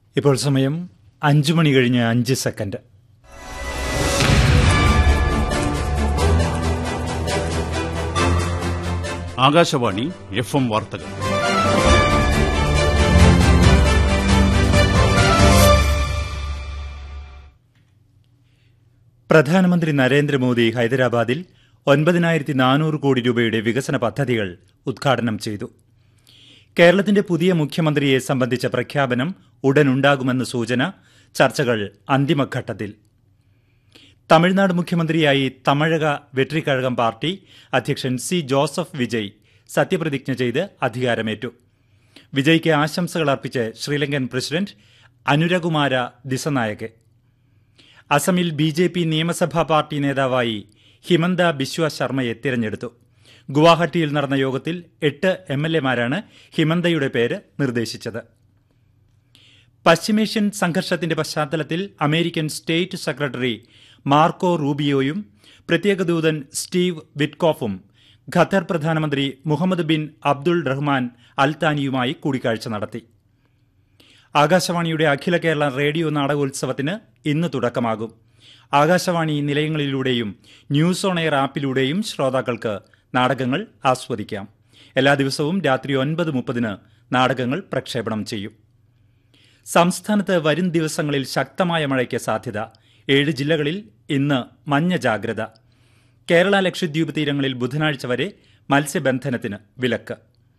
ഇപ്പോൾ സമയം അഞ്ചു മണി കഴിഞ്ഞ് അഞ്ച് സെക്കൻഡ് ആകാശവാണി എഫ് എം വാർത്തകൾ പ്രധാനമന്ത്രി നരേന്ദ്രമോദി ഹൈദരാബാദിൽ ഒൻപതിനായിരത്തി നാനൂറ് കോടി രൂപയുടെ വികസന പദ്ധതികൾ ഉദ്ഘാടനം ചെയ്തു കേരളത്തിന്റെ പുതിയ മുഖ്യമന്ത്രിയെ സംബന്ധിച്ച പ്രഖ്യാപനം ഉടനുണ്ടാകുമെന്ന സൂചന ചർച്ചകൾ അന്തിമഘട്ടത്തിൽ തമിഴ്നാട് മുഖ്യമന്ത്രിയായി തമിഴക വെട്രിക്കഴകം പാർട്ടി അധ്യക്ഷൻ സി ജോസഫ് വിജയ് സത്യപ്രതിജ്ഞ ചെയ്ത് അധികാരമേറ്റു വിജയ്ക്ക് ആശംസകൾ അർപ്പിച്ച് ശ്രീലങ്കൻ പ്രസിഡന്റ് അനുരകുമാര ദിസനായകെ അസമിൽ ബി ജെ പി നിയമസഭാ പാർട്ടി നേതാവായി ഹിമന്ത ബിശ്വ ശർമ്മയെ തിരഞ്ഞെടുത്തു ഗുവാഹട്ടിയിൽ നടന്ന യോഗത്തിൽ എട്ട് എം എൽ എമാരാണ് ഹിമന്തയുടെ പേര് നിർദ്ദേശിച്ചത് പശ്ചിമേഷ്യൻ സംഘർഷത്തിന്റെ പശ്ചാത്തലത്തിൽ അമേരിക്കൻ സ്റ്റേറ്റ് സെക്രട്ടറി മാർക്കോ റൂബിയോയും പ്രത്യേക ദൂതൻ സ്റ്റീവ് വിറ്റ്കോഫും ഖത്തർ പ്രധാനമന്ത്രി മുഹമ്മദ് ബിൻ അബ്ദുൾ റഹ്മാൻ അൽത്താനിയുമായി കൂടിക്കാഴ്ച നടത്തി ആകാശവാണിയുടെ അഖില കേരള റേഡിയോ നാടകോത്സവത്തിന് ഇന്ന് തുടക്കമാകും ആകാശവാണി നിലയങ്ങളിലൂടെയും ന്യൂസ് ഓൺ എയർ ആപ്പിലൂടെയും ശ്രോതാക്കൾക്ക് നാടകങ്ങൾ ആസ്വദിക്കാം എല്ലാ ദിവസവും രാത്രി ഒൻപത് മുപ്പതിന് നാടകങ്ങൾ പ്രക്ഷേപണം ചെയ്യും സംസ്ഥാനത്ത് വരും ദിവസങ്ങളിൽ ശക്തമായ മഴയ്ക്ക് സാധ്യത ഏഴ് ജില്ലകളിൽ ഇന്ന് മഞ്ഞ ജാഗ്രത കേരള ലക്ഷദ്വീപ് തീരങ്ങളിൽ ബുധനാഴ്ച വരെ മത്സ്യബന്ധനത്തിന് വിലക്ക്